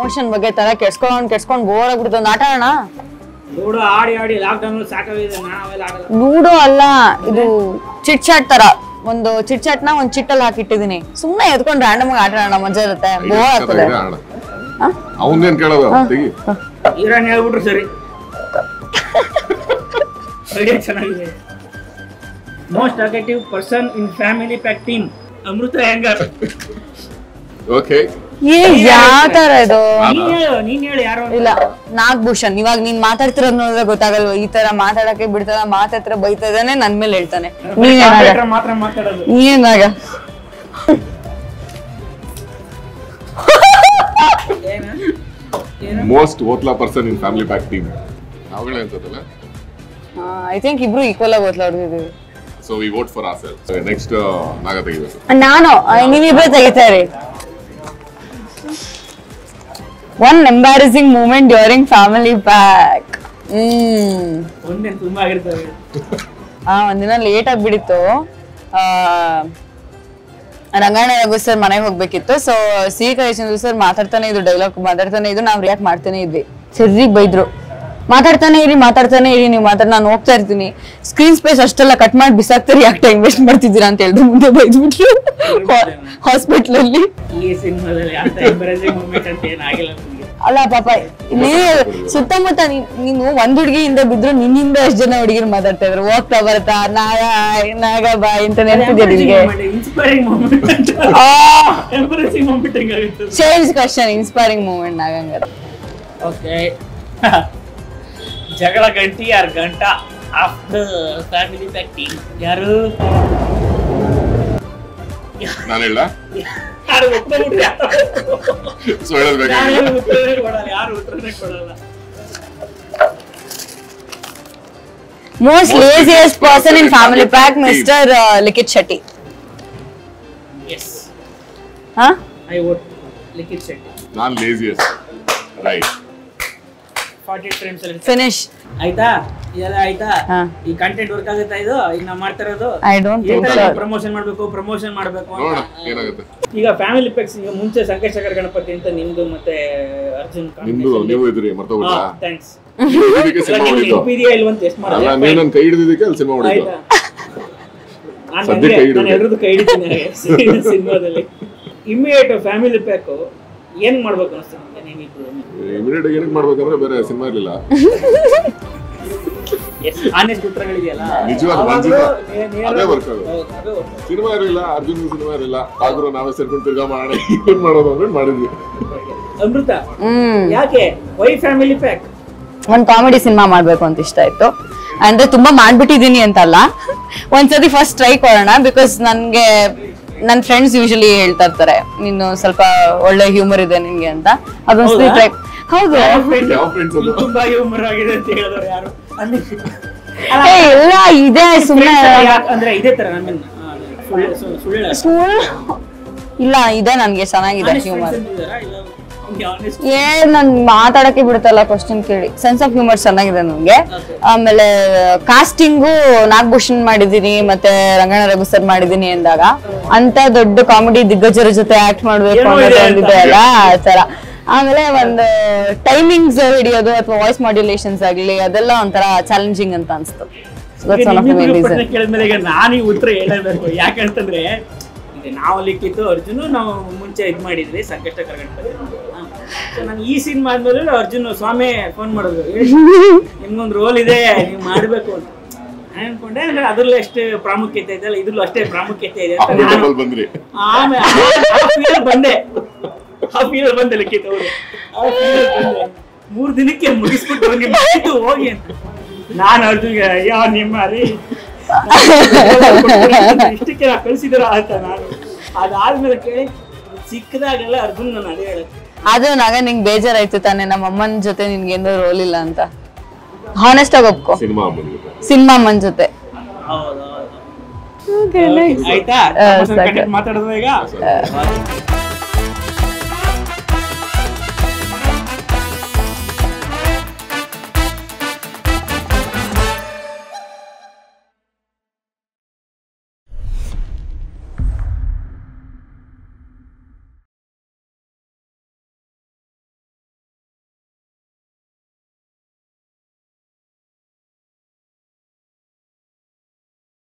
Promotion ಬಗ್ಗೆ ತರ ಕೆಡ್ಸ್ಕೊಂಡ್ ಕೆಡ್ಸ್ಕೊಂಡ್ bore ಆಗ್ಬಿಡ್ತು ಒಂದ್ ಆಟ ಆಡೋಣ ಲೂಡೋ ಆಡಿ ಆಡಿ ಲಾಕ್ಡೌನ್ ಸಾಕಾಗಿದೆ ನಾವೆಲ್ಲ ಆಗಲ್ಲ ಲೂಡೋ ಅಲ್ಲ ಇದು ಚಿಟ್ ಚಾಟ್ ತರ ಒಂದು ಚಿಟ್ ಚಾಟ್ ನ ಒಂದ್ ಚಿಟ್ಟಲ್ಲಿ ಹಾಕಿಟ್ಟಿದೀನಿ ಸುಮ್ನೆ ಎದ್ಕೊಂಡ್ ರ್ಯಾಂಡಮ್ ಆಗಿ ಆಟ ಆಡೋಣ ಮಜಾ ಇರುತ್ತೆ ಬೋರ್ ಆಗ್ತದೆ ಅವನ್ನೇನ್ ಕೇಳೋದು ತೆಗಿ ಇರಾನ್ ಹೇಳ್ಬಿಟ್ರು ಸರಿ ಐಡಿಯಾ ಚೆನ್ನಾಗಿದೆ most attractive person in family pack team Amrita ಹೆಂಗಾರ್ ಓಕೆ ಏ ಯಾವ ತರ ಇದು ನೀನ್ ಹೇಳು ನೀನ್ ಹೇಳು ಯಾರೋ ಒಂದು. ಇಲ್ಲ ನಾಗಭೂಷಣ್ ಇವಾಗ ನೀನ್ ಮಾತಾಡ್ತಿರೋದ್ ನೋಡಿದ್ರೆ ಗೊತ್ತಾಗಲ್ವ ಈ ತರ ಮಾತಾಡಕ್ಕೆ ಬಿಡ್ತಾನ ಮಾತಾಡ್ತಿರ ಬೈತಾ ಇದಾನೆ ನನ್ ಮೇಲೆ ಹೇಳ್ತಾನೆ ನೀನೇನಾಗ Operator ಮಾತ್ರ ಮಾತಾಡೋದು ನೀನೇನಾಗ ಏನು ಏನು ಮೋಸ್ಟ್ ಓತ್ಲಾ person in family pack team ನಾವುಗಳೇ ಅನ್ಸತ್ತಲ್ಲ ಐ ಥಿಂಕ್ ಇಬ್ರು ಈಕ್ವಲ್ ಆಗಿ ಓದ್ಲಾಡ್ತಿದೀವಿ so we vote for ourselves next ನಾಗ ತೆಗಿಬೇಕು ನಾನು ನೀವಿಬ್ರೆ ತೆಗಿತಾರೆ one embarrassing moment during family pack hmm ಒಂದೇನು ತುಂಬಾ ಆಗಿರ್ತವೆ ಆ ಒಂದಿನ ಲೇಟ್ ಆಗ್ಬಿಡಿತ್ತು ಆ ರಂಗಾಯಣ ರಘು ಸರ್ ಮನೆಗೆ ಹೋಗ್ಬೇಕಿತ್ತು ಸೊ ಸಿ ಕೈಚಂದ್ರ ಸರ್ ಮಾತಾಡ್ತಾನೆ ಇದ್ರು ಡೈಲಾಗ್ ಮಾತಾಡ್ತಾನೆ ಇದ್ರು ನಾವ್ ರಿಯಾಕ್ಟ್ ಮಾಡ್ತಾನೆ ಇದ್ವಿ ಸರಿ ಬೈದ್ರು ಮಾತಾಡ್ತಾನೆ ಇರಿ ಮಾತಾಡ್ತಾನೆ ಇರಿ ನೀವು ಮಾತಾಡ್ ನಾನು ಹೋಗ್ತಾ ಇರ್ತೀನಿ ಸ್ಕ್ರೀನ್ ಸ್ಪೇಸ್ ಅಷ್ಟೆಲ್ಲ ಕಟ್ ಮಾಡಿ ಬಿಸಾಕ್ತಾರೆ ಯಾಕೆ ಟೈಮ್ ವೇಸ್ಟ್ ಮಾಡ್ತಿದ್ದೀರಾ ಅಂತ ಹೇಳಿದ್ರು ಮುಂದೆ ಬೈದ್ಬಿಟ್ರು ಹಾಸ್ಪಿಟ್ಲ್ ಅಲ್ಲಿ ಈ ಸಿನಿಮಾದಲ್ಲಿ ಅಂತ ಎಂಬರೇಜಿಂಗ್ ಮೂಮೆಂಟ್ ಅಂತ ಏನಾಗಿಲ್ಲ ನಮಗೆ ಅಲ್ಲ ಪಾಪ ಇಲ್ಲಿ ಸುತ್ತಮುತ್ತ ನೀ- ನೀನು ಒಂದ್ ಹುಡುಗಿ ಹಿಂದೆ ಬಿದ್ರು ನಿನ್ನಿಂದ ಎಷ್ಟ್ ಜನ ಹುಡುಗಿರು ಮಾತಾಡ್ತಾ ಇದ್ರು ಹೋಗ್ತಾ ಬರ್ತಾ ನಾಗ ನಾಗ ಬಾಯ್ ಅಂತ ನೆನಪಿದೆ ನಿನ್ಗೆ ಇನ್ಸ್ಪೈರಿಂಗ್ ಮೂಮೆಂಟ್ ಅಂತ ಎಂಬರೇಜಿಂಗ್ ಮೂಮೆಂಟ್ ಹೆಂಗಾಗುತ್ತೆ ಚೇಂಜ್ ಕ್ವಶನ್ ಇನ್ಸ್ಪೈರಿಂಗ್ ಮೂಮೆಂಟ್ ನಾಗಂಗಾರ ಓಕೆ ಜಗಳ ಗಂಟಿ ಯಾರು ಗಂಟ of the family pack team ಯಾರು ನಾನು ಹೇಳ ಯಾರು ಒಪ್ಕೊಂಡ್ಬಿಟ್ರು ಯಾರು ಸೊ ಹೇಳೋದು ಯಾರು ಬೇಕಾಗಿಲ್ಲ ಉತ್ತರನೇ ಕೊಡಲ್ಲ ಯಾರು ಉತ್ತರನೇ ಕೊಡಲ್ಲ most laziest person in family pack mister Likhith Shetty yes ಹಾ ಐ ವೋಟ್ ಲಿಖಿತ್ ಶೆಟ್ಟಿ ನಾನು ಲೇಸಿಯಸ್ಟ್ ರೈಟ್ ಫಾರ್ಟಿ ಫ್ರೇಮ್ಸ್ ಅಲ್ಲಿ ಫಿನಿಶ್ ಆಯ್ತಾ ಇದೆಲ್ಲ ಆಯ್ತಾ ಹಾ. ಈ ಕಂಟೆಂಟ್ ವರ್ಕ್ ಆಗುತ್ತಾ ಇದು ಈಗ ನಾವು ಮಾಡ್ತಾ ಇರೋದು I don't think so promotion ಮಾಡ್ಬೇಕು ಪ್ರಮೋಷನ್ ಮಾಡ್ಬೇಕು ನೋಡೋಣ ಅಂತ ಏನಾಗುತ್ತೆ ಈಗ ಫ್ಯಾಮಿಲಿ ಪ್ಯಾಕ್ಸ್ ಈಗ ಮುಂಚೆ ಸಂಕೇಶ್ವರ ಗಣಪತಿ ಅಂತ ನಿಮ್ದು ಮತ್ತೆ ಅರ್ಜುನ್ ನಿಮ್ದು ನೀವು ಇದ್ರಿ ಮರ್ತೋಗ್ಬಿಟ್ರಾ ಥ್ಯಾಂಕ್ಸ್ ಇದಕ್ಕೆ ಸಿನಿಮಾ ಹೊಡಿತು ನೆನಪಿದೆಯಾ ಇಲ್ವಂತ ಎಷ್ಟು ಅಲ್ಲ ಮಾಡಿದೆ ನೀವು ನನ್ನ ಕೈ ಹಿಡಿದಿದ್ದಕ್ಕೆ ಅಲ್ಲಿ ಸಿನಿಮಾ ಹೊಡಿತು ಆಯ್ತಾ ನಾನು ಸದ್ಯಕ್ಕೆ ಕೈ ಹಿಡಿದು. ನಾನು ಎಲ್ರದ್ದು ಕೈ ಹಿಡಿತೀನಿ ಸಿನಿಮಾದಲ್ಲಿ ಇಮಿಡಿಯೇಟ್ ಫ್ಯಾಮಿಲಿ ಪ್ಯಾಕ್ ಏನ್ ಮಾಡ್ಬೇಕು ಅನಿಸ್ತು ನಿಮ್ಗೆ ನೀವಿಬ್ರು ಇಮಿಡಿಯೇಟ್ ಏನಕ್ಕೆ ಮಾಡ್ಬೇಕಂದ್ರೆ ಬೇರೆ ಸಿನಿಮಾ ಇರಲಿಲ್ಲ ಎಸ್ ಆನೆಸ್ಟ್ ಉತ್ತರಗಳಿದೆಯಲ್ಲ ನಿಜವಾದ ಅವಾಗ್ಲೂ ಮನ್ಸಿಂದ ನೇ- ನೇರ- ಅದೇ work ಆಗೋದು. ಹೌದು, ಅದೇ work. ಸಿನಿಮಾ ಇರಲಿಲ್ಲ ಅರ್ಜುನ್ ಸಿನಿಮಾ ಇರಲಿಲ್ಲ ಆದ್ರೂ ನಾವೇ ಸೇರ್ಕೊಂಡು ತಿರ್ಗಾ ಮಾಡೋಣ ಏನ್ ಮಾಡೋದು ಅಂದ್ರೆ ಮಾಡಿದ್ವಿ ಅಮೃತ ಹ್ಮ್ ಯಾಕೆ ವೈ ಫ್ಯಾಮಿಲಿ ಪ್ಯಾಕ್ ಒಂದ್ ಕಾಮಿಡಿ ಸಿನಿಮಾ ಮಾಡ್ಬೇಕು ಅಂತ ಇಷ್ಟ ಆಯ್ತು ಅಂದ್ರೆ ತುಂಬಾ ಮಾಡ್ಬಿಟ್ಟಿದೀನಿ ಅಂತಲ್ಲ ಒಂದ್ಸತಿ ಫಸ್ಟ್ ಟ್ರೈ ಕೊಡೋಣ ಬಿಕಾಸ್ ನನ್ಗೆ ನನ್ ಫ್ರೆಂಡ್ಸ್ ಯೂಶಲಿ ಹೇಳ್ತಾ ಇರ್ತಾರೆ ನೀನು ಸ್ವಲ್ಪ ಒಳ್ಳೆ ಹ್ಯೂಮರ್ ಇದೆ ನಿನ್ಗೆ ಅಂತ ಅದೊಂದ್ಸತಿ ಹೌದಾ? ಟ್ರೈ ಹೌದು ಯಾವ ಫ್ರೆಂಡ್ಸ್ ಅದು ತುಂಬಾ ಹ್ಯೂಮರ್ ಆಗಿದೆ ಅಂತ ಹೇಳಿದವರು ಯಾರು ಅಲ್ಲಿ- ಏ, ಎಲ್ಲ ಇದೆ ಸುಮ್ನೆ ಯಾಕ್- ಅಂದ್ರೆ ಇದೇ ತರ ನಮ್ಮನ್ನ ಆ, ಸುಳ್ಳು ಸು- ಸುಳ್ಳು ಹೇಳಲ್ಲ. ಸುಳ್ಳು ಇಲ್ಲ ಇದೆ ನನ್ಗೆ ಚೆನ್ನಾಗಿದೆ Honest ಹ್ಯೂಮರ್ friends ಅಂತಿದಾರಾ? ಇಲ್ಲ ಹಿಂಗೆ honest ಏ ನನ್ ಮಾತಾಡಕ್ಕೆ ಬಿಡುತ್ತಲ್ಲ ಕ್ವಶನ್ ಕೇಳಿ ಸೆನ್ಸ್ ಆಫ್ ಹ್ಯೂಮರ್ ಚೆನ್ನಾಗಿದೆ ನನ್ಗೆ ಆಮೇಲೆ ಕಾಸ್ಟಿಂಗು ನಾಗಭೂಷಣ್ ಮಾಡಿದೀನಿ ಮತ್ತೆ ರಂಗಣ ರಘು ಸರ್ ಮಾಡಿದೀನಿ ಅಂದಾಗ ಅಂತ ದೊಡ್ಡ ಕಾಮಿಡಿ ದಿಗ್ಗಜರ ಜೊತೆ ಆಕ್ಟ್ ಮಾಡ್ಬೇಕು ಏನೋ ಅನ್ನೋದು ಇದೆ ಅಂತ. ಒಂದಿದೆ ಅಲ್ಲ ಆ ತರ ಆಮೇಲೆ ಒಂದು ಟೈಮಿಂಗ್ಸ್ ಹಿಡಿಯೋದು ಅಥವಾ ವಾಯ್ಸ್ ಮಾಡ್ಯುಲೇಷನ್ಸ್ ಆಗ್ಲಿ ಅದೆಲ್ಲ ಒಂಥರ ಚಾಲೆಂಜಿಂಗ್ ಅಂತ ಅನ್ಸ್ತು ಈಗ ನಿಮ್ಮಿಬ್ರು ಪ್ರಶ್ನೆ ಕೇಳಿದ್ಮೇಲೆ ಈಗ ನಾನು ಈ ಉತ್ತರ ಹೇಳಬೇಕು ಯಾಕಂತಂದ್ರೆ ಈಗ ನಾವು ಲಿಕ್ಕಿತ್ತು ಅರ್ಜುನ್ ನಾವು ಮುಂಚೆ ಇದ್ ಮಾಡಿದ್ವಿ ಸಂಕಷ್ಟ ಕರ್ಗಣಪತಿ ಸೊ ನಾನು ಈ ಸಿನಿಮಾ ಆದ್ಮೇಲೆ ಅರ್ಜುನ್ ಸ್ವಾಮಿ ಫೋನ್ ಮಾಡಿದ್ರು "ಏ, ನಿಮ್ಗೊಂದು ರೋಲ್ ಇದೆ ನೀವು ಮಾಡ್ಬೇಕು ಅಂತ ನಾನ್ ಅನ್ಕೊಂಡೆ ಅಂದ್ರೆ ಅದ್ರಲ್ಲೂ ಎಷ್ಟು ಪ್ರಾಮುಖ್ಯತೆ ಇದೆ ಅಲ್ಲ ಇದ್ರಲ್ಲೂ ಅಷ್ಟೇ ಪ್ರಾಮುಖ್ಯತೆ ಇದೆ ಅಂತ ನಾನು ಡಬಲ್ ಬಂದ್ರಿ ಆಮೇಲೆ ಆ ಫೀಲ್ ಬಂದೆ ಆ ಫೀಲ್ ಬಂದೆ ಲಿಖಿತ್ ಅವರು ಆ feel ಬಂದೆ ಮೂರ್ ದಿನಕ್ಕೆ ಮುಗಿಸ್ಬಿಟ್ಟು ನಿಮ್ ಆಯ್ತು ಹೋಗಿ ಅಂತ ನಾನು ಅರ್ಜುನ್ಗೆ ಅಯ್ಯೋ ನಿಮ್ಮ ರೀ ಇಷ್ಟಕ್ಕೆ ನಾ ಕಳ್ಸಿದಾರ ಅಂತ ನಾನು ಅದಾದ್ಮೇಲೆ ಕೇಳಿ ಸಿಕ್ಕದಾಗೆಲ್ಲ ಅರ್ಜುನ್ ನಾನು ಅದೇ ಹೇಳಕ್ಕೆ ಅದು ನಾಗ ನಿಂಗೆ ಬೇಜಾರಾಯ್ತು ತಾನೆ ನಮ್ಮ ಅಮ್ಮನ ಜೊತೆ ನಿನ್ಗೆ ಏನೋ ರೋಲ್ ಇಲ್ಲ ಅಂತ ಹಾನೆಸ್ಟ್ ಆಗಿ ಒಪ್ಕೋ ಸಿನಿಮಾ ಬಂದಿರುತ್ತೆ ಸಿನಿಮಾ ಅಮ್ಮನ ಜೊತೆ ಹೌದು ಹೌದು Okay, nice. ಆಯ್ತಾ ಆ, ಸಾಕು. ಮಾತಾಡೋದು ಈಗ